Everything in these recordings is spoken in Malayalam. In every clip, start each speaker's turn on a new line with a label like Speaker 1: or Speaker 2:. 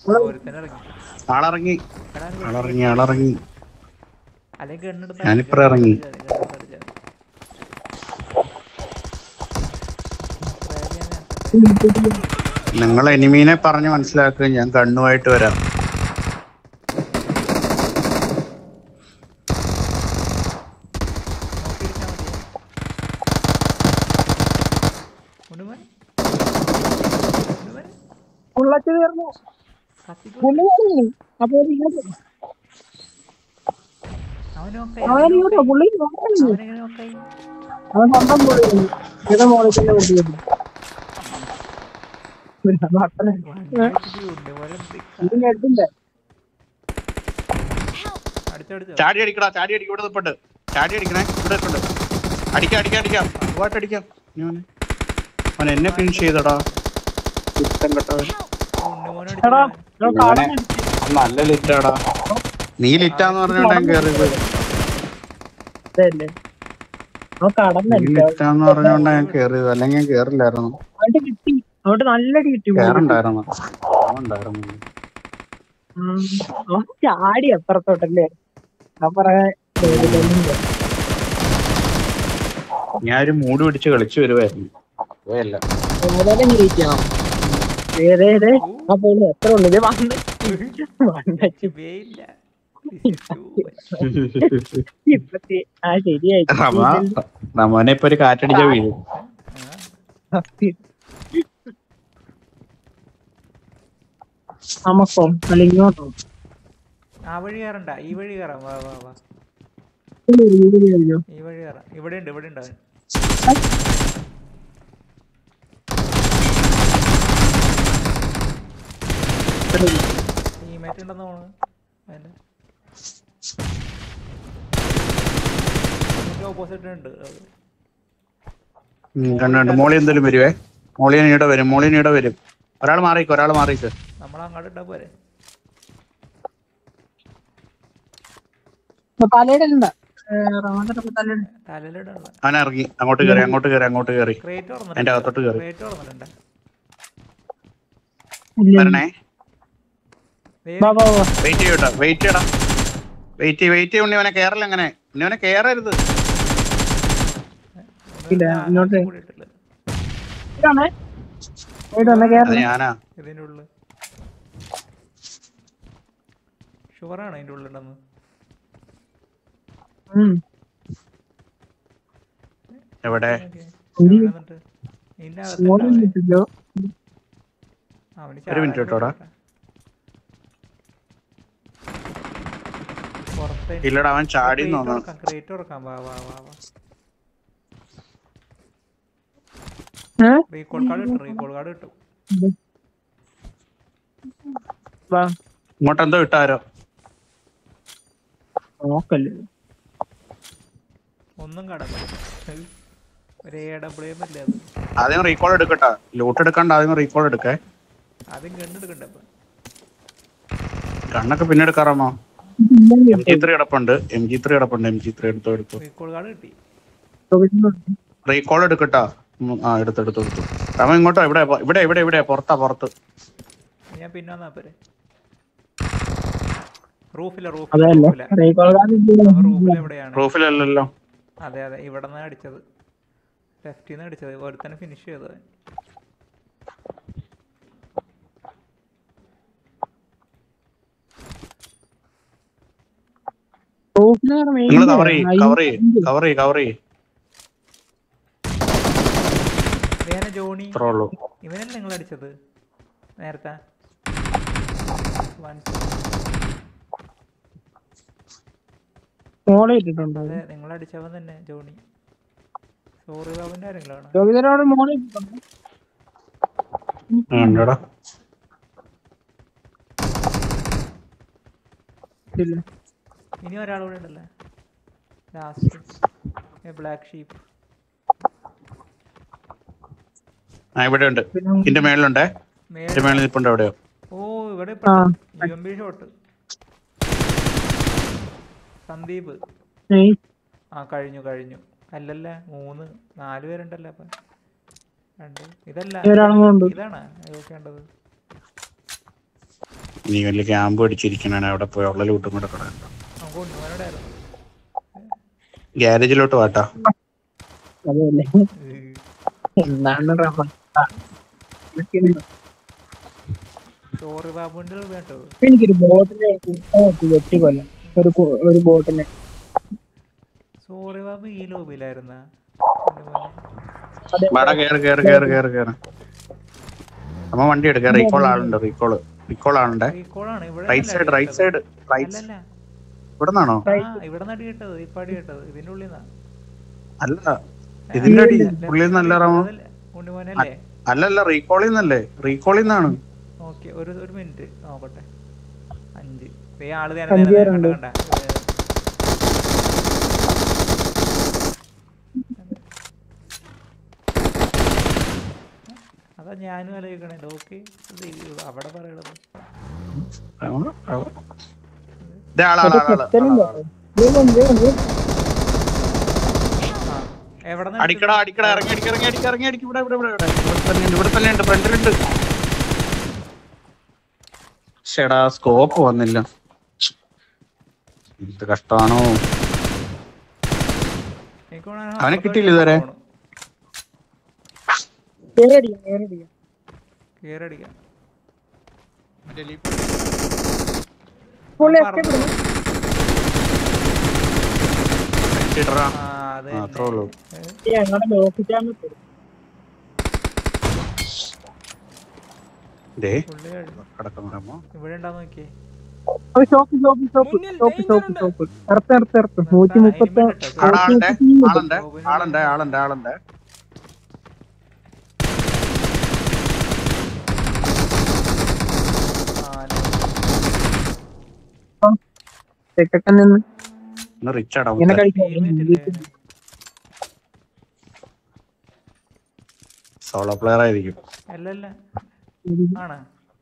Speaker 1: ഒരുത്തനെ ഇറങ്ങി
Speaker 2: ആളിറങ്ങി
Speaker 1: എടാ, നീ
Speaker 2: ആളിറങ്ങി ആളിറങ്ങി
Speaker 1: അല്ലെങ്കിൽ ഗണ്ണെടുത്ത്
Speaker 2: ഞാനിപ്പോ ഇറങ്ങി. നിങ്ങൾ എനിമീനെ പറഞ്ഞ് മനസ്സിലാക്കുക ഞാൻ കണ്ണുമായിട്ട് വരാം
Speaker 3: പുള്ളച്ച് തീർന്നു പുള്ളി കഴിഞ്ഞു അപ്പൊ ഇങ്ങോട്ട് അവൻ ഇങ്ങോട്ടോ പുള്ളി നോക്കുന്നു അവൻ സ്വന്തം പുള്ളി കഴിഞ്ഞു ഇത് മോളിൽ തന്നെ കൊണ്ടുവന്നു ഇതിന്റെ അടുത്തിന്റെ
Speaker 1: അടിച്ചടിച്ചോ
Speaker 2: ചാടി അടിക്കടാ ചാടി അടിക്കും ഇവിടെ നിൽപ്പുണ്ട് ചാടി അടിക്കണേ ഇവിടെ നിൽപ്പുണ്ട് അടിക്കാം അടിക്കാം അടിക്കാം ഒരുപാട് അടിക്കാം ഞാൻ അവൻ എന്നെ ഫിനിഷ് ചെയ്തടാ ഇഷ്ടം കേട്ടവൻ
Speaker 1: ഉണ്ണിമോനെ
Speaker 3: എടാ
Speaker 1: അടിച്ചോ
Speaker 3: ഇതാ കാടൻ
Speaker 2: അവൻ നല്ല ലിറ്റാടാ നീ ലിറ്റാന്ന് പറഞ്ഞോണ്ട് ഞാൻ കേറിയത്
Speaker 3: ഇതല്ലേ അവൻ
Speaker 2: നീ
Speaker 3: കടന്നല്ല
Speaker 2: ലിറ്റാന്ന് പറഞ്ഞോണ്ട് ഞാൻ കേറിയത് അല്ലെങ്കിൽ ഞാൻ കേറില്ലായിരുന്നു
Speaker 3: അവന്റെ കിട്ടി അവന്റെ നല്ല കിട്ടി
Speaker 2: കേറണ്ടായിരുന്നു അവൻ ഉണ്ടായിരുന്നു
Speaker 3: ഉം. അവൻ ചാടി അപ്പുറത്തോട്ടല്ലേ ഞാൻ പറയാൻ
Speaker 2: ഞാൻ ഒരു മൂട് പിടിച്ച് കളിച്ചു വരുവായിരുന്നു പോയല്ല
Speaker 3: ഏതായാലും ജയിക്കണം ഏതേതേ അപ്പൊ ഇനി എത്ര ഉണ്ട് ഇത് വന്ന് വന്നച്ചു
Speaker 1: വേയില്ല
Speaker 3: ഇപ്പത്തി ആ ശരിയായി
Speaker 2: റമ റമോനെ ഇപ്പൊ ഒരു കാറ്റടിച്ച വീഴും
Speaker 3: നമുക്കോ അല്ല ഇങ്ങോട്ടോ
Speaker 1: ആ വഴി കയറണ്ട ഈ വഴി കയറാം വാ വാ വാ
Speaker 3: ഇത് കഴിഞ്ഞോ
Speaker 1: ഈ വഴി കയറാം ഇവിടെ ഉണ്ട് ഇവിടെ ഉണ്ട് അവൻ ടീമേറ്റ് ഉണ്ടെന്ന് തോന്നുന്നു അതിന്റെ ഓപ്പോസിറ്റ് ഉണ്ട് അത്.
Speaker 2: ഉം, കണ്ടു കണ്ടു മോളി എന്തെങ്കിലും വരുവേ മോളി ഇവിടെ വരും മോളി ഇവിടെ വരും ഒരാൾ മാറിക്ക് ഒരാൾ മാറിക്ക്
Speaker 1: നമ്മൾ അങ്ങോട്ട് ഇട്ടാ പോരെ
Speaker 3: തലയുടെ ഉണ്ട് റമാദൊക്കെ തലയുടെ
Speaker 1: തലയിലിടണ്ട
Speaker 2: അവൻ ഇറങ്ങി അങ്ങോട്ട് കയറി അങ്ങോട്ട് കയറി അങ്ങോട്ട് കയറി
Speaker 1: ക്രേറ്റ്
Speaker 2: അതിന്റെ അകത്തോട്ട് കയറി
Speaker 1: ക്രേറ്റ് തുറന്നിട്ടുണ്ട്
Speaker 2: വരണേ
Speaker 1: ദേ,
Speaker 3: വാ വാ വാ
Speaker 2: വെയിറ്റ് ചെയ്യട്ടോ വെയിറ്റ് ചെയ്യടാ വെയിറ്റ് ചെയ്യ വെയിറ്റ് ചെയ്യ ഉണ്ണിവനെ കേറല അങ്ങനെ ഉണ്ണിവനെ കേറരുത്
Speaker 3: ഇല്ല,
Speaker 1: ആ,
Speaker 3: ഇങ്ങോട്ട്.
Speaker 1: കൂടി ഇട്ടില്ല.
Speaker 3: ഇതാണേ ഇവിടെ ഒന്ന്
Speaker 2: അത്
Speaker 3: കേറണം
Speaker 2: ഞാനാ
Speaker 1: ഇതിന്റെ ഉള്ളിൽ ഷുവറാണ് അതിന്റെ ഉള്ളിലുണ്ടെന്ന്
Speaker 3: ഉം.
Speaker 2: എവിടെ
Speaker 1: ഓക്കേ.
Speaker 3: ഉം.
Speaker 1: എവിടെ എന്നിട്ട്? ഇതിന്റെ
Speaker 3: മോളിൽ
Speaker 1: അകത്തുണ്ടാവും.
Speaker 3: കിട്ടില്ലോ
Speaker 1: അവന്
Speaker 2: ഒരു മിനിറ്റ് കേട്ടോടാ.
Speaker 1: പുറത്തെ
Speaker 2: ഇല്ലടാ അവൻ ചാടി തോന്നുന്നു
Speaker 1: ക്രേറ്റ് തുറക്കാം വാ വാ വാ വാ
Speaker 3: ഏ
Speaker 1: റീകോൾ കാർഡ് കിട്ടും റീകോൾ കാർഡ് കിട്ടും
Speaker 3: വാ
Speaker 2: ഇങ്ങോട്ട് എന്തോ ഇട്ടാരോ
Speaker 3: നോക്കല്ലേ
Speaker 1: ഒന്നും കടന്നു ഒരു എ ഡബ്ല്യു എം അല്ലേ അത്
Speaker 2: ആദ്യം റീകോൾ എടുക്കട്ടാ ലൂട്ട് എടുക്കണ്ട ആദ്യം റീകോൾ എടുക്കേ
Speaker 1: ആദ്യം കണ്ടെടുക്കണ്ട അപ്പൊ
Speaker 2: കണ്ണൊക്കെ പിന്നെ എടുക്കാറാമോ എം ജി ത്രീ കിടപ്പുണ്ട് എം ജി ത്രീ കിടപ്പുണ്ട് എം ജി ത്രീ എടുത്തോ എടുത്തു
Speaker 1: റീകോൾ കാർഡ് കിട്ടി
Speaker 2: റീകോൾ എടുക്കട്ടാ ഉം, ആ എടുത്തു എടുത്തു എടുത്തു അവൻ ഇങ്ങോട്ടോ ഇവിടെ പോ- ഇവിടെ ഇവിടെ ഇവിടെ പുറത്താ പുറത്ത്
Speaker 1: ഞാൻ പിന്നെ വന്നാ പോരെ റൂഫില്ല
Speaker 3: അതല്ലേ
Speaker 1: റൂഫില്ല
Speaker 3: റീകോൾ
Speaker 1: റൂഫിൽ എവിടെയാണ്
Speaker 2: പ്രൂഫിലല്ലല്ലോ
Speaker 1: അതെ അതെ ഇവിടെ നിന്ന് അടിച്ചത് ലെഫ്റ്റിൽ നിന്ന് അടിച്ചത് ഒരുത്തനെ ഫിനിഷ് ചെയ്തത് അവൻ.
Speaker 2: നിങ്ങൾ കവർ ചെയ്യ് കവർ ചെയ്യ് കവർ ചെയ്യ് കവർ ചെയ്യ്
Speaker 1: വേറെ ജോണി
Speaker 2: ഇത്രേ ഉള്ളൂ
Speaker 1: ഇവനല്ലേ നിങ്ങൾ അടിച്ചത് നേരത്തെ One-
Speaker 3: മോളെ ഇട്ടിട്ടുണ്ടോ
Speaker 1: അതെ നിങ്ങൾ അടിച്ചവൻ തന്നെ ജോണി സോറി ബാബുന്റെ ആരെങ്കിലും ആണ്
Speaker 3: രോഹിതനോട് മോളെ ഇട്ടിട്ടുണ്ടോ
Speaker 2: ഉണ്ടോടാ
Speaker 3: ഇല്ല
Speaker 1: ഇനി ഒരാൾ കൂടെ ഉണ്ടല്ലേ ലാസ്റ്റ് ബ്ലാക്ക് ഷീപ്പ്
Speaker 2: ആ ഇവിടെ ഉണ്ട്
Speaker 3: പിന്നെ
Speaker 2: ഇതിന്റെ മേളിലുണ്ടേ
Speaker 1: മേലെ
Speaker 2: ഇതിന്റെ മേളിൽ നിൽപ്പുണ്ട് എവിടെയോ
Speaker 1: ഓ ഇവിടെ
Speaker 3: ആ.
Speaker 1: U M B shot Sandeep
Speaker 3: ഏയ്,
Speaker 1: ആ കഴിഞ്ഞു കഴിഞ്ഞു അല്ലല്ല മൂന്ന് നാല് പേരുണ്ടല്ലോ അപ്പൊ രണ്ട് ഇതല്ല
Speaker 3: ഒരാളും കൊണ്ട്
Speaker 1: ഇതാണ് നോക്കേണ്ടത്
Speaker 2: നീ വലിയ ക്യാമ്പ് അടിച്ചിരിക്കണ അവിടെ പോയി ഉള്ള ലൂട്ടും കൂടെ കിടക്കാം
Speaker 1: നമുക്ക് ഉണ്ണുവാനോടായിരുന്നു
Speaker 2: ഗ്യാരേജിലോട്ട് വാട്ടാ
Speaker 3: അതല്ലേ എന്താണ് റമ
Speaker 1: ചോറ് ബാബുവിന്റെ കേട്ടോ
Speaker 3: എനിക്കൊരു ബോട്ടിനെ വെട്ടി കൊല്ലാം ഒരു കു- ഒരു ബോട്ടിനെ
Speaker 1: സോറി ബാബു ഈ ലോബിയിലായിരുന്ന
Speaker 3: അതെ
Speaker 2: വാടാ കേറ് കേറ് കേറ് കേറ് കേറ് അമ്മ വണ്ടി എടുക്ക റീകോൾ ആളുണ്ട് റീകോള് റീകോൾ ആളുണ്ട്
Speaker 1: റീകോളാണ് ഇവിടെ
Speaker 2: right side right side right
Speaker 1: അല്ലല്ല
Speaker 2: ഇവിടെ നിന്നാണോ
Speaker 1: ആ ഇവിടെ നടി കേട്ടത് ഇപ്പൊ അടി കേട്ടത് ഇതിന്റെ ഉള്ളിൽ നിന്നാ
Speaker 2: അല്ല ഇതിന്റെ അടി പുള്ളിയിൽ നല്ല റമ
Speaker 1: ഉണ്ണിമോനല്ലേ
Speaker 2: അല്ലല്ല റീകോളിൽ നിന്നല്ലേ റീകോളിൽ നിന്നാണ്
Speaker 1: ഓക്കെ ഒരു ഒരു മിനിറ്റ് നോക്കട്ടെ അഞ്ച് ഈ ആള്
Speaker 3: അഞ്ച്
Speaker 1: നേരം നേരം
Speaker 3: പേരുണ്ട്.
Speaker 1: കണ്ട കണ്ട അതാ ഞാനും ആലോചിക്കണേ ഓക്കെ അവിടെ പറയണത്
Speaker 2: ഇതേ ആളാളാളാള്
Speaker 1: ആ എവിടെ
Speaker 2: അടിക്കടാ അടിക്കടാ ഇറങ്ങി അടിക്ക ഇറങ്ങി അടിക്ക ഇറങ്ങി അടിക്ക ഇവിടെ ഇവിടെ ഇവിടെ ഇവിടെ ഇവിടെ തന്നെ ഉണ്ട് ഇവിടെ തന്നെ ഉണ്ട് ഫ്രണ്ടിലുണ്ട് ചേടാ സ്കോപ്പ് വന്നില്ല എന്ത് കഷ്ടമാണോ അവനെ കിട്ടിയില്ല ഇതുവരെ?
Speaker 3: കേറടിക്കാം കേറടിക്കാം
Speaker 1: കേറടിക്കാം
Speaker 3: പുള്ളി
Speaker 1: ആ,
Speaker 3: escape ഇടുന്നു.
Speaker 2: ഇടറാ.
Speaker 1: ആ അത്
Speaker 2: ആ, അത്രേ ഉള്ളൂ.
Speaker 3: ഈ ഞങ്ങളുടെ ലോക്കിച്ചാൻ
Speaker 2: ദേ
Speaker 1: പുള്ളി കഴിഞ്ഞു
Speaker 2: കിടക്കുന്നു റമോ.
Speaker 1: ഇവിടെ ഉണ്ടാവും നോക്കിയേ
Speaker 3: shop shop shop shop shop shop ഇറത്ത് ഇറത്ത് ഇറത്ത് നൂറ്റി മുപ്പത്തി
Speaker 2: ആടാ, ആളുണ്ട് ആളുണ്ട് ആളുണ്ട് ആളുണ്ട് ആളുണ്ട്
Speaker 1: ആ
Speaker 3: തെക്കൊക്കെ നിന്ന്
Speaker 2: ഇന്ന് റിച്ച് അടാ
Speaker 3: ഇങ്ങനെ കഴിക്കാം
Speaker 2: സോളോ പ്ലെയർ ആയിരിക്കും
Speaker 1: അല്ലല്ല ആണ്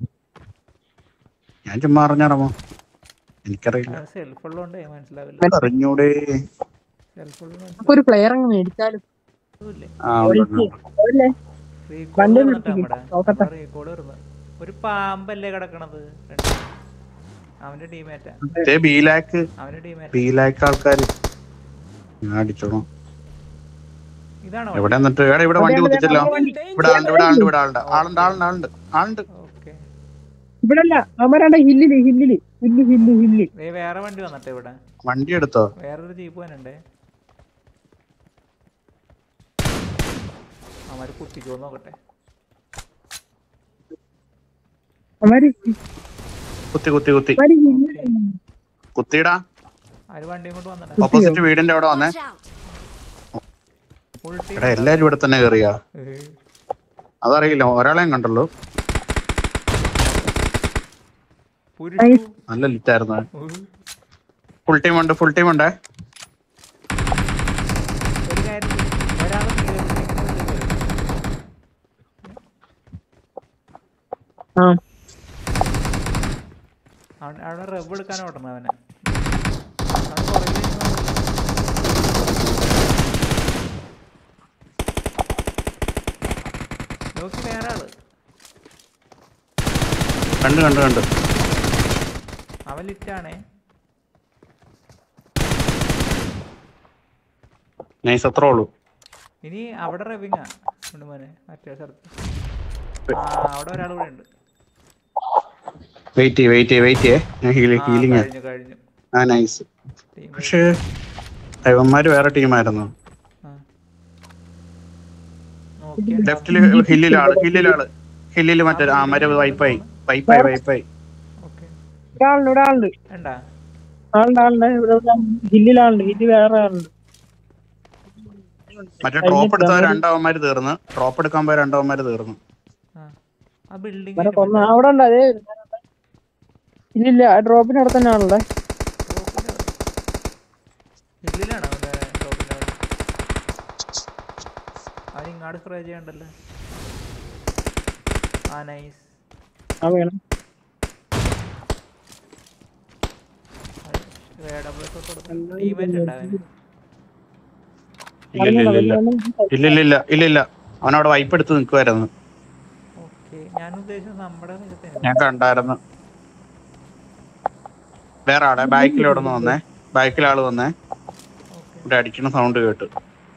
Speaker 2: ഞാൻ ചുമ്മാ അറിഞ്ഞാടമോ എനിക്കറിയില്ല
Speaker 1: സെൽഫ് ഉള്ളതുകൊണ്ടേ മനസ്സിലാവില്ല
Speaker 2: അറിഞ്ഞൂടെ
Speaker 1: സെൽഫ് ഉള്ളത്
Speaker 3: അപ്പൊ ഒരു പ്ലെയർ അങ്ങ് മേടിച്ചാലും
Speaker 1: മനസ്സിലാവില്ലേ
Speaker 2: ആ ഉണ്ട്, ഉണ്ട്, ഉണ്ട്.
Speaker 3: അതല്ലേ
Speaker 1: റീകോൾ
Speaker 3: വണ്ടി
Speaker 1: വരുന്നുണ്ട്
Speaker 3: നിർത്തിക്ക്.
Speaker 1: നമ്മുടെ
Speaker 3: നോക്കട്ടെ.
Speaker 1: റീകോൾ വരുന്നത് ഒരു പാമ്പല്ലേ കിടക്കണത് രണ്ട്. അവന്റെ ടീമേറ്റാ
Speaker 2: ദേ ബീലാക്ക്
Speaker 1: അവന്റെ ടീമേറ്റ്
Speaker 2: ബീലാക്ക് ആൾക്കാര് ഞാൻ അടിച്ചോളൂ
Speaker 1: ഇതാണോ
Speaker 2: എവിടെ എന്നിട്ട് എവിടെ ഇവിടെ വണ്ടി കുത്തിച്ചല്ലോ ഇവിടെ ആളുണ്ട് ഇവിടെ ആളുണ്ട് ഇവിടെ ആളുണ്ട് ആളുണ്ട് ആളുണ്ട് ആളുണ്ട് ആളുണ്ട്
Speaker 1: ഓക്കെ
Speaker 3: ഇവിടെ അല്ല അവരാണ്ട ഹില്ലില് ഹില്ലില് ഹില്ല് ഹില്ല് ഹില്ല്
Speaker 1: ദേ വേറെ വണ്ടി വന്നിട്ട് ഇവിടെ
Speaker 2: വണ്ടി എടുത്തോ
Speaker 1: വേറൊരു ജീപ്പ് വന്നുണ്ടേ അവര് കുത്തിക്കോ നോക്കട്ടെ
Speaker 3: അവര്
Speaker 2: കുത്തി കുത്തി കുത്തി
Speaker 3: അവര് ഹില്ലില്
Speaker 2: കുത്തിയിടാ
Speaker 1: അവര് വണ്ടിയും കൊണ്ട് വന്നിട്ട്
Speaker 2: ഓപ്പോസിറ്റ് വീടിന്റെ അവിടെ വന്നേ
Speaker 4: Watch out!
Speaker 1: ഫുൾ ടീം
Speaker 2: എടാ എല്ലാരും ഇവിടെ തന്നെ കയറിയാ അതറിയില്ല ഒരാളെയും കണ്ടുള്ളൂ
Speaker 1: പുരുഷു
Speaker 2: നല്ല ലിറ്റായിരുന്നു ഫുൾ ടീം ഉണ്ട് ഫുൾ ടീം ഉണ്ട്
Speaker 1: ഒരു കാര്യം ഒരാൾ
Speaker 3: ആ
Speaker 1: അവിടെ റബ്ബ് എടുക്കാൻ ഓടണം അവനെ അവൻ പുറകിൽ ഇരുന്ന് നോക്കി വേറെ ആള്
Speaker 2: കണ്ട് കണ്ട് കണ്ട്
Speaker 1: അവൻ ലിറ്റാണേ
Speaker 2: നൈസ് അത്രേ ഉള്ളൂ
Speaker 1: ഇനി അവിടെ റബിങ്ങാ ഉണ്ട് മോനെ മറ്റേ സ്ഥലത്ത് ആ അവിടെ ഒരാൾ കൂടെ ഉണ്ട്
Speaker 2: വെയിറ്റ് ചെയ്യ് വെയിറ്റ് ചെയ്യ് വെയിറ്റ് ചെയ്യേ ഞാൻ ഹീലി
Speaker 1: ആ,
Speaker 2: ഹീലിംഗ്
Speaker 1: കഴിഞ്ഞു കഴിഞ്ഞു
Speaker 2: ആ നൈസ്
Speaker 1: ടീം
Speaker 2: പക്ഷേ ഇവന്മാര് വേറെ ടീമായിരുന്നു
Speaker 1: നോക്കിയാ
Speaker 2: ലെഫ്റ്റില് ഹില്ലിലാള് ഹില്ലിലാള് ഹില്ലില് മറ്റേ ആ മരം വൈപ്പായി വൈപ്പായി വൈപ്പായി
Speaker 1: ഓക്കെ
Speaker 3: ഒരാളുണ്ട് ഒരാളുണ്ട്
Speaker 1: ഉണ്ടാ
Speaker 3: ആളുണ്ട് ആളുണ്ട് ഇവിടെ ഒരാളുണ്ട്. ഹില്ലിലാളുണ്ട് ഹില്ല് വേറെ ആളുണ്ട്
Speaker 2: മറ്റേ ഡ്രോപ്പ് എടുത്ത രണ്ടവന്മാര് തീർന്ന് ഡ്രോപ്പ് എടുക്കാൻ പോയ രണ്ടവന്മാര് തീർന്നു
Speaker 1: ആ ആ ബിൽഡിംഗ്
Speaker 3: ഇവരെ കൊന്ന അവിടെ ഉണ്ട് അതേ ഇല്ലില്ല ആ ഡ്രോപ്പിന് അവിടെ തന്നെ ആളുടെ
Speaker 1: ഹില്ലിലാണോ അവന്റെ ടോപ്പിന്റെ അവിടെ അവൻ ഇങ്ങാട് സ്പ്രേ ചെയ്യണ്ടല്ലോ ആ നൈസ്
Speaker 3: ആ വേണം
Speaker 1: ടീമേറ്റ് ഉണ്ട് അവന്
Speaker 2: ഇല്ല ഇല്ല ഇല്ല ഇല്ല ഇല്ല ഇല്ല ഇല്ല ഇല്ല അവനവിടെ വൈപ്പ് എടുത്ത് നിൽക്കുമായിരുന്നു
Speaker 1: ഓക്കെ ഞാൻ ഉദ്ദേശിച്ചത് നമ്മുടെ സ്ഥലത്ത്
Speaker 2: ഞാൻ കണ്ടായിരുന്നു വേറെ ആളെ ബാക്കിൽ ഇവിടെ നിന്ന് വന്നേ ബാക്കിൽ ആള് വന്നേ
Speaker 1: ഓക്കെ
Speaker 2: ഇവിടെ അടിക്കണ സൗണ്ട് കേട്ടു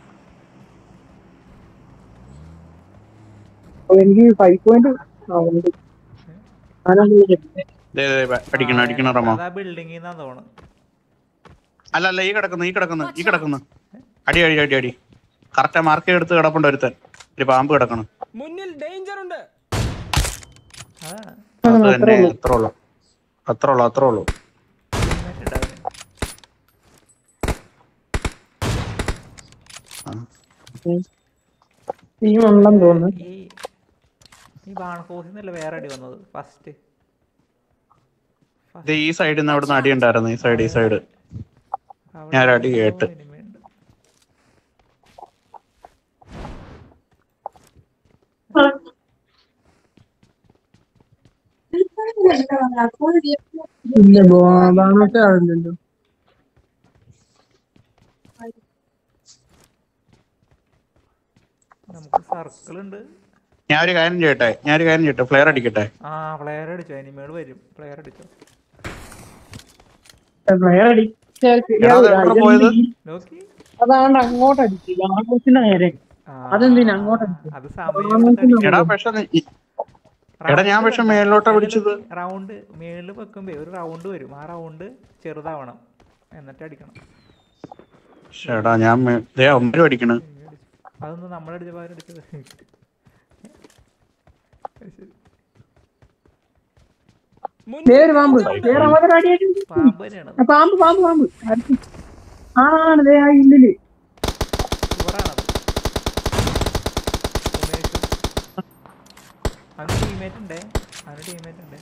Speaker 3: അപ്പൊ എനിക്ക് ഫൈവ് പോയിന്റ് ഉണ്ട് ഞാനത് വിളിക്കട്ടെ.
Speaker 2: ദേ, ദേ, ദേ, അടിക്കണം അടിക്കണം റമോ
Speaker 1: അതാ ബിൽഡിംഗിൽ നിന്നാ തോന്നുന്നു
Speaker 2: അല്ല അല്ല ഈ കിടക്കുന്നു ഈ കിടക്കുന്നു ഈ കിടക്കുന്നു അടി അടി അടി അടി കറക്റ്റ് മാർക്ക് എടുത്ത് കിടപ്പുണ്ട് ഒരുത്തൻ ഒരു പാമ്പ് കിടക്കണം
Speaker 4: മുന്നിൽ ഡേഞ്ചർ ഉണ്ട്
Speaker 1: അതാണ്
Speaker 2: അത്
Speaker 3: അത്രേ
Speaker 2: തന്നെ
Speaker 3: ഉള്ളൂ.
Speaker 2: അത്ര ഉള്ളു അത്ര ഉള്ളു അത്ര ഉള്ളു
Speaker 1: ടീമേറ്റ് ഉണ്ടാവില്ല
Speaker 3: ടീം ഉണ്ടെന്ന് തോന്നുന്നു
Speaker 1: ഈ ഈ ബാൺകോസിൽ നിന്നല്ല വേറെ അടി വന്നത് ഫസ്റ്റ്
Speaker 2: ഇത് ഈ സൈഡിൽ നിന്ന് അവിടുന്ന് അടി ഉണ്ടായിരുന്നു ഈ സൈഡ് ഈ സൈഡ് ഞാൻ ഒരു അടി കേട്ട്.
Speaker 3: ഇല്ല ബാണത്തെ ആളില്ലല്ലോ
Speaker 1: നമുക്ക് സർക്കിൾ ഉണ്ട്
Speaker 2: ഞാൻ ഒരു കാര്യം ചെയ്യട്ടെ ഞാൻ ഒരു കാര്യം ചെയ്യട്ടെ ഫ്ലെയർ അടിക്കട്ടെ
Speaker 1: ആ പ്ലെയർ അടിച്ചോ അനിമേൾ വരും പ്ലെയർ അടിച്ചോ
Speaker 3: പ്ലെയർ അടിച്ചാൽ
Speaker 2: എടാ, അത് എവിടെ പോയത്?
Speaker 1: നോക്കി
Speaker 3: അതാണ്ട് അങ്ങോട്ട് അടിച്ചു ബാണത്തിന്റെ നേരെ
Speaker 1: ആ,
Speaker 3: അതെന്തിനാ അങ്ങോട്ട് അടിച്ചത്?
Speaker 1: അത് സമയം
Speaker 2: എടാ പക്ഷെ നീ- ഈ- എടാ ഞാൻ പക്ഷെ മേളിലോട്ടാ പിടിച്ചത്
Speaker 1: റൗണ്ട് മേളിൽ വെക്കുമ്പോ ഒരു റൗണ്ട് വരും ആ റൗണ്ട് ചെറുതാവണം എന്നിട്ട് അടിക്കണം
Speaker 2: എടാ ഞാൻ മേ- ദേ അമ്മരും അടിക്കണ്
Speaker 1: ഇനി അടിച്ചു. അതൊന്നും നമ്മളടിച്ച പാരം അടിച്ചത് അത് ശരി.
Speaker 3: നേരെ പാമ്പ് നേരെ അവരെ അടിയായിട്ട്
Speaker 1: പാമ്പ് തന്നെയാണ്
Speaker 3: ആ, പാമ്പ് പാമ്പ് പാമ്പ് അടിച്ച്. ആണാണ് ദേ ആ ഇല്ലില്
Speaker 1: ചൂടാണത് ഉമേഷ് അവന് ടീമേറ്റ് ഉണ്ടേ അവന് ടീമേറ്റ് ഉണ്ട്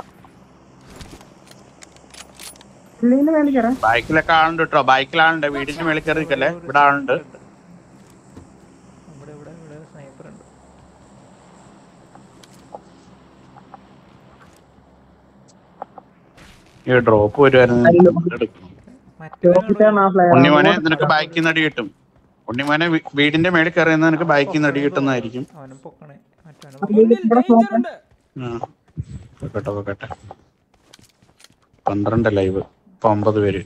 Speaker 3: ഇല്ലിന് വേണ്ടി കയറാം
Speaker 2: ബൈക്കിലൊക്കെ ആളുണ്ട് കേട്ടോ ബൈക്കിലാളുണ്ട് വീടിന്റെ മേളിൽ കയറി നിൽക്കല്ലേ ഇവിടെ ആളുണ്ട്
Speaker 1: ഇവിടെ ഇവിടെ ഇവിടെ സ്നൈപ്പർ ഉണ്ട്
Speaker 2: ഈ ഡ്രോപ്പ് വരുമായിരുന്നു എടുക്കണം
Speaker 1: മറ്റേ
Speaker 3: ചോപ്പിട്ടാണ് ആ ഫ്ലെയർ
Speaker 2: ഉണ്ണിമോനെ നിനക്ക് ബൈക്കിൽ നിന്ന് അടി കിട്ടും ഉണ്ണിമോനെ വീ- വീടിന്റെ മേളിൽ കയറി നിനക്ക് ബൈക്കിൽ നിന്ന് അടി കിട്ടുന്നതായിരിക്കും
Speaker 1: അവനും പൊക്കണേ മറ്റവനും
Speaker 4: മുന്നിൽ ഡേഞ്ചർ ഉണ്ട്
Speaker 2: ആ കേട്ടോ കേട്ടെ പന്ത്രണ്ട് ലൈവ് ഇപ്പൊ ഒമ്പത് പേര്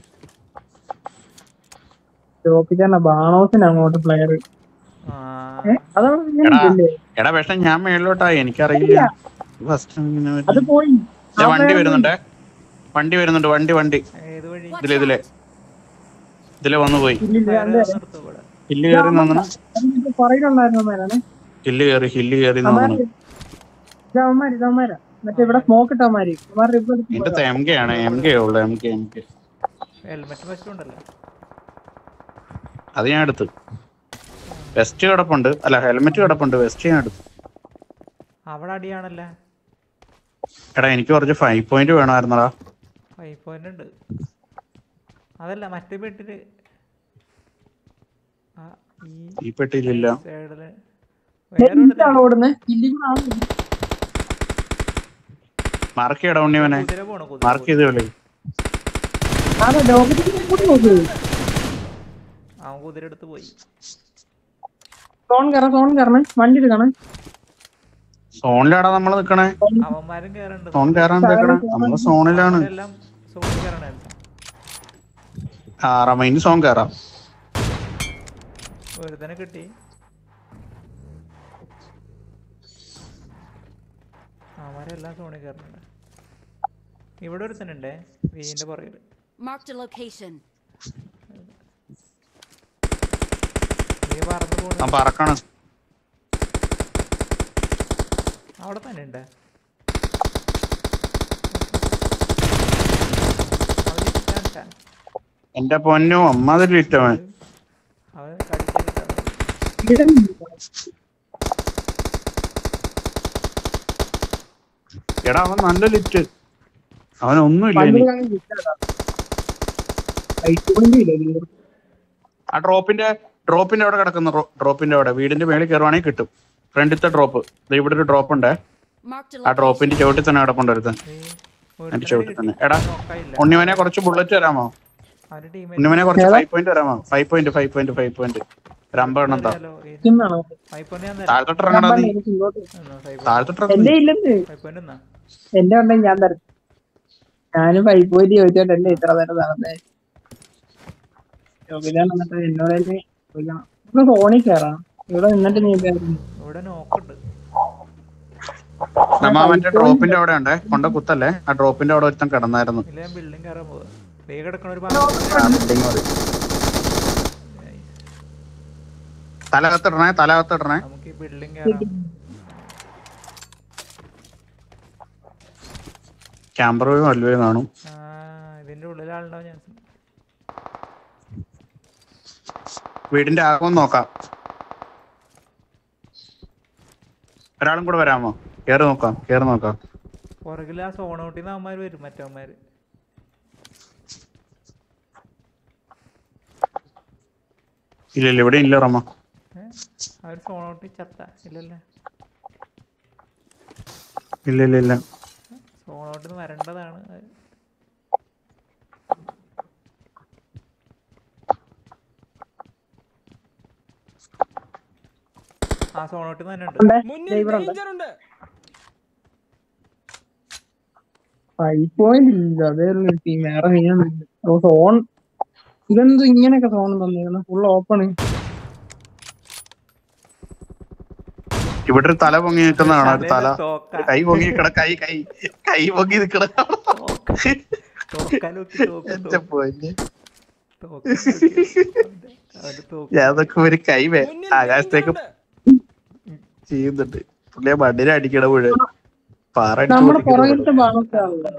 Speaker 3: ചോപ്പിച്ചാണ് ബാണോസിന് അങ്ങോട്ട് പ്ലെയർ
Speaker 1: ആ
Speaker 3: അതാണ് ഇങ്ങനെ
Speaker 2: എടാ
Speaker 3: ഇല്ലേ?
Speaker 2: എടാ പക്ഷെ ഞാൻ മേളിലോട്ടായി എനിക്കറിയില്ല ഫസ്റ്റ് ഇങ്ങനെ
Speaker 3: അത്
Speaker 2: വരുന്നു.
Speaker 3: പോയി
Speaker 2: ദേ വണ്ടി വരുന്നുണ്ട് വണ്ടി വരുന്നുണ്ട് വണ്ടി വണ്ടി
Speaker 1: ഏത് വഴി
Speaker 2: ഇതിലെ ഇതിലെ ഇതിലെ വന്നു പോയി
Speaker 3: ഇല്ലില്ല
Speaker 1: വേറെ
Speaker 3: അല്ലേ
Speaker 1: നിർത്തും ഇവിടെ
Speaker 2: ഹില്ല് കയറി നോക്കണം
Speaker 3: അതിന്റെ പുറകിലുണ്ടായിരുന്ന അവന്മാരാണ്
Speaker 2: ഹില്ല് കയറി ഹില്ല് കയറി നോക്കണം
Speaker 3: അവന്മാര് ഇതവന്മാര് ഇതവന്മാരാ മറ്റേ ഇവിടെ സ്മോക്ക് ഇട്ടവന്മാര് അവന്മാരുടെ ഇപ്പൊ എടുത്ത്
Speaker 2: എന്റെ എം കെ ആണ് എം കെ ഉള്ളു M K M K
Speaker 1: helmet വെച്ചിട്ടുണ്ടല്ലോ
Speaker 2: അത് ഞാൻ എടുത്തു വെസ്റ്റ് കിടപ്പുണ്ട് അല്ല ഹെൽമെറ്റ് കിടപ്പുണ്ട് വെസ്റ്റ് ഞാൻ എടുത്തു
Speaker 1: അവിടെ അടിയാണല്ലേ
Speaker 2: എടാ എനിക്ക് കുറച്ച് ഫൈവ് പോയിന്റ് വേണമായിരുന്നടാ
Speaker 1: ഫൈവ് പോയിന്റ് ഉണ്ട് അതല്ല മറ്റേ പെട്ടില് ആ ഈ
Speaker 2: ഈ പെട്ടിയിലില്ല
Speaker 1: സൈഡില്
Speaker 3: ദേ
Speaker 1: വേറെ
Speaker 3: ഇതാണ് ഓടുന്നത് ഇല്ലി കൂടെ ആണ്
Speaker 2: മാർക്ക് ചെയ്യടാ ഉണ്ണിവനെ
Speaker 1: കുതിര പോണു കുതിര
Speaker 2: മാർക്ക് ചെയ്ത് കളി
Speaker 3: അതെ ലോകത്തിൽ കൂടി നോക്ക്
Speaker 1: അവൻ കുതിര എടുത്ത് പോയി
Speaker 3: സോൺ കയറാം സോൺ കയറണേ വണ്ടി എടുക്കണേ
Speaker 2: സോണിലാടാ നമ്മൾ നിക്കണേ
Speaker 1: അവന്മാരും കേറണ്ട്
Speaker 2: സോൺ കയറാൻ നിൽക്കണേ നമ്മള് സോണിലാണ്
Speaker 1: എല്ലാം സോണി കയറണ
Speaker 2: ആ റമൈന് സോൺ കയറാം
Speaker 1: ഒരുത്തനെ കിട്ടി അവന്മാരെല്ലാം സോണി കയറുന്നുണ്ട് ഇവിടെ ഒരുത്തനുണ്ടേ വീടിന്റെ പുറകില്
Speaker 5: Marked a location.
Speaker 1: നീ പറന്ന് പോണ
Speaker 2: ഞാൻ പറക്കണം
Speaker 1: അവിടെ തന്നെ ഉണ്ട്
Speaker 2: എന്റെ പൊന്നു അമ്മാതിരി ഇട്ടവൻ
Speaker 1: അവൻ കടിച്ചിട്ടാണ്
Speaker 3: ഇവിടെ
Speaker 2: എടാ അവൻ നല്ല ലിറ്റ് അവനൊന്നുമില്ല
Speaker 3: വണ്ടി
Speaker 2: ഇനി
Speaker 3: കാണാൻ കിട്ടാടാ ലൈറ്റ് പോയിന്റ് ഇല്ല ഇതില്.
Speaker 2: ആ ഡ്രോപ്പിന്റെ ഡ്രോപ്പിന്റെ അവിടെ കിടക്കുന്ന ഡ്രോപ്പിന്റെ അവിടെ വീടിന്റെ മേളിൽ കയറുവാണെങ്കിൽ കിട്ടും ഫ്രണ്ടിലത്തെ ഡ്രോപ്പ് ഇവിടെ ഒരു ഡ്രോപ്പ് ഉണ്ട്
Speaker 5: Marked a
Speaker 2: ആ ഡ്രോപ്പിന്റെ
Speaker 5: location.
Speaker 2: ചവിട്ടിൽ തന്നെ കിടപ്പുണ്ട് ഒരുത്തൻ
Speaker 1: നീ
Speaker 2: എന്റെ
Speaker 1: ഒരുത്തനെ
Speaker 2: ചവിട്ടിൽ
Speaker 1: കിട്ടി.
Speaker 2: തന്നെ എടാ
Speaker 1: നോക്കായില്ല
Speaker 2: ഉണ്ണിമനെ കുറച്ച് ബുള്ളറ്റ് തരാമോ
Speaker 1: അവന്റെ ടീമേറ്റ്
Speaker 2: ഉണ്ണിമനെ കുറച്ച്
Speaker 3: ഏതാ?
Speaker 2: ഫൈവ് പോയിന്റ് തരാമോ five point five point five point ഒരു അമ്പതെണ്ണം താ
Speaker 3: ഇന്നാണോ
Speaker 1: ഫൈവ് ഞാൻ തരാം
Speaker 2: താഴത്തോട്ട് ഇറങ്ങടാ നീ
Speaker 3: എനിക്ക് ഇങ്ങോട്ട്
Speaker 1: ഫൈവ്
Speaker 2: താഴത്തോട്ട് ഇറങ്ങ്
Speaker 3: എന്റെ
Speaker 2: നീ.
Speaker 3: ഇല്ലെന്ന്
Speaker 1: ഫൈവ് പോയിന്റ് എന്നാ
Speaker 3: എന്റെ ഉണ്ടെങ്കിൽ ഞാൻ തരാം ഞാനും പൈപ്പ് പോയിട്ട് ചോദിച്ചോട്ടല്ലേ ഇത്ര നേരം നടന്നേ യോഗിലാണ് എന്നിട്ട് എന്നോട് തന്നെ ചോദിക്കണം ഇപ്പൊ ഫോണിൽ കയറാം ഇവിടെ നിന്നിട്ട് നീ ഇതായിരുന്നു.
Speaker 1: ഇവിടെ നോക്കുണ്ട്
Speaker 2: നമ്മ മറ്റേ ഡ്രോപ്പിന്റെ അവിടെ ഉണ്ടേ കൊണ്ട കുത്തല്ലേ ആ ഡ്രോപ്പിന്റെ അവിടെ ഒരുത്തൻ കിടന്നായിരുന്നു
Speaker 1: ഇല്ല ഞാൻ ബിൽഡിംഗ് കയറാൻ പോവാ വേഗം കിടക്കണ ഒരു ഭാഗം
Speaker 2: ആ building മതി. തല കത്തിടണേ തല കത്തിടണേ
Speaker 1: നമുക്ക് ഈ ബിൽഡിംഗ് കയറാം
Speaker 2: ക്യാമ്പർ വലുവേ കാണും
Speaker 1: ആ ഇതിന്റെ ഉള്ളിൽ ആളുണ്ടാവും ചാൻസ്
Speaker 2: വീടിന്റെ ആകം നോക്കാം ഒരാളും കൂടെ വരാമോ കേറി നോക്കാം കേറി നോക്കാം
Speaker 1: പുറകിൽ ആ സോണോട്ടിൽ നിന്ന് അവന്മാര് വരും മറ്റവന്മാര്
Speaker 2: ഇല്ല ഇല്ല ഇവിടെ ഇല്ല റമ്മ
Speaker 1: ഏഹ് അവര് സോണോട്ടി ചത്ത ഇല്ലല്ലേ
Speaker 2: ഇല്ല ഇല്ല ഇല്ല
Speaker 1: സോണോട്ടിൽ നിന്ന് വരേണ്ടതാണ് അത്. ആ സോണോട്ടിൽ നിന്ന് തന്നെ ഉണ്ട്
Speaker 3: ഉണ്ട്.
Speaker 4: മുന്നിൽ
Speaker 3: ദേ ഇവിടെ ഉണ്ട്
Speaker 4: ഡേഞ്ചർ ഉണ്ട്
Speaker 3: ഫൈവ് പോയിന്റ് ഇല്ല അതേ ഉള്ളൂ ടീം വേറെ നീങ്ങുന്നില്ല ഓ സോൺ ഇതെന്ത് ഇങ്ങനെയൊക്കെ സോൺ തന്നിരുന്നു ഫുൾ ഓപ്പൺ
Speaker 2: ഇവിടെ ഒരു തല പൊങ്ങി നിൽക്കുന്നതാണ് ഒരു തല
Speaker 1: തോക്ക
Speaker 2: കൈ പൊങ്ങി നിക്കണ കൈ കൈ കൈ പൊങ്ങി നിക്കണ
Speaker 1: തോക്കാൻ നോക്കി തോക്കും
Speaker 2: എന്റെ പോയിന്റ്
Speaker 1: തോക്ക് അവന്റെ തോക്ക്
Speaker 2: ഞാനതൊക്കെ ഒരു കൈ വേ
Speaker 4: മുന്നിൽ
Speaker 2: ആകാശത്തേക്ക്
Speaker 4: danger ഉണ്ട്.
Speaker 2: ചെയ്യുന്നുണ്ട് പുള്ളിയെ മണ്ണിനെ അടിക്കണ മുഴുവൻ പാറ അടിച്ച്
Speaker 3: നമ്മുടെ
Speaker 2: പൊട്ടിക്കണ
Speaker 3: പുറകിലത്തെ
Speaker 2: മുഴുവൻ.
Speaker 3: ഭാഗത്താണല്ലോ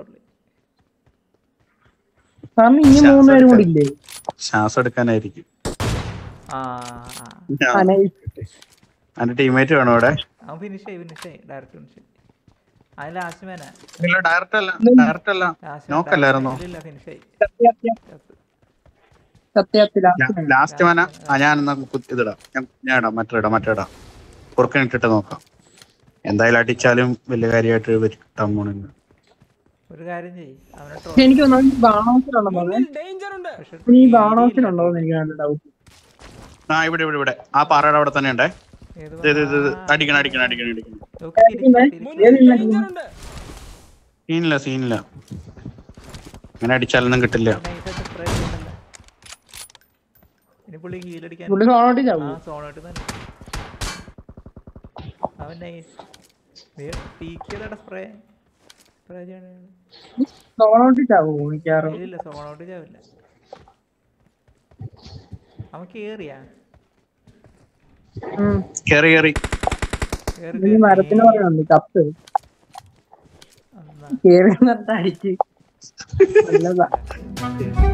Speaker 3: കാരണം ഇനി മൂന്ന് പേരും കൂടി ഇല്ലേ
Speaker 2: ശ്വാസം എടുക്കാനായിരിക്കും
Speaker 1: ആ ആ.
Speaker 3: ആ, nice.
Speaker 2: എന്റെ ടീമേറ്റ് വേണോ ഇവിടെ
Speaker 1: അവൻ ഫിനിഷ് ആയി ഫിനിഷ് ആയി ഡയറക്റ്റ് ഫിനിഷ് ആയി അത് ലാസ്റ്റ് മാനാ
Speaker 2: ഇല്ല ഡയറക്റ്റ് അല്ല ഡയറക്റ്റ് അല്ല നോക്കല്ലായിരുന്നോ
Speaker 1: ഇല്ല ഫിനിഷ് ആയി
Speaker 3: സത്യം സത്യത്തില
Speaker 2: ലാസ്റ്റ് വേന ആ ഞാൻ എന്നാ കു- ഇതിടാം ഞാൻ ഞാൻ ഇടാം മറ്റേ ഇടാം മറ്റേ ഇടാം കുറുക്കൻ ഇട്ടിട്ട് നോക്കാം എന്തായാലും അടിച്ചാലും വലിയ കാര്യമായിട്ട് കിട്ടാൻ പോണില്ല
Speaker 1: ഒരു കാര്യം ചെയ്യ് അവനെ
Speaker 3: പക്ഷെ എനിക്ക് തോന്നുന്നു ബാണോസിലുണ്ടോ
Speaker 4: മുന്നിൽ ഡേഞ്ചർ ഉണ്ട്
Speaker 1: പക്ഷെ
Speaker 3: ഈ ബാണോസിലുണ്ടോ എന്ന് എനിക്ക് നല്ല ഡൗട്ട്
Speaker 2: ആ ഇവിടെ ഇവിടെ ഇവിടെ ആ പാറയുടെ അവിടെ തന്നെ ഉണ്ടേ
Speaker 1: ഏത്
Speaker 2: ഇത് ഇത് ഇത് ഇത്. അടിക്കണം അടിക്കണം അടിക്കണം അടിക്കണം
Speaker 1: നോക്ക് തിരിച്ച് തിരിച്ച്.
Speaker 4: മുന്നിൽ ഡേഞ്ചർ ഉണ്ട്
Speaker 2: സീനില്ല സീനില്ല അങ്ങനെ അടിച്ചാലൊന്നും കിട്ടില്ല
Speaker 1: nice ആയിട്ട് spray ചെയ്യുന്നുണ്ടല്ലോ. ഇനി പുള്ളി heal അടിക്കാൻ
Speaker 3: പുള്ളി സോണോട്ടി
Speaker 1: ആ
Speaker 3: ചാവും
Speaker 1: സോണോട്ട് തന്നെ അവൻ നൈസ് പീക്കിയതടെ സ്പ്രേ സ്പ്രേ ചെയ്യണ
Speaker 3: സോണോട്ടി ചാവും മിക്കവാറും
Speaker 1: ഇല്ല സോണോട്ട് ചാവില്ല അവൻ കേറിയാ
Speaker 3: ഉം.
Speaker 2: കേറി കേറി
Speaker 1: കേറി
Speaker 3: ഈ മരത്തിന് പറയുന്നുണ്ട് കത്ത്
Speaker 1: എന്നാ
Speaker 3: കേറി എന്നിട്ട് അടിച്ച് നല്ലതാ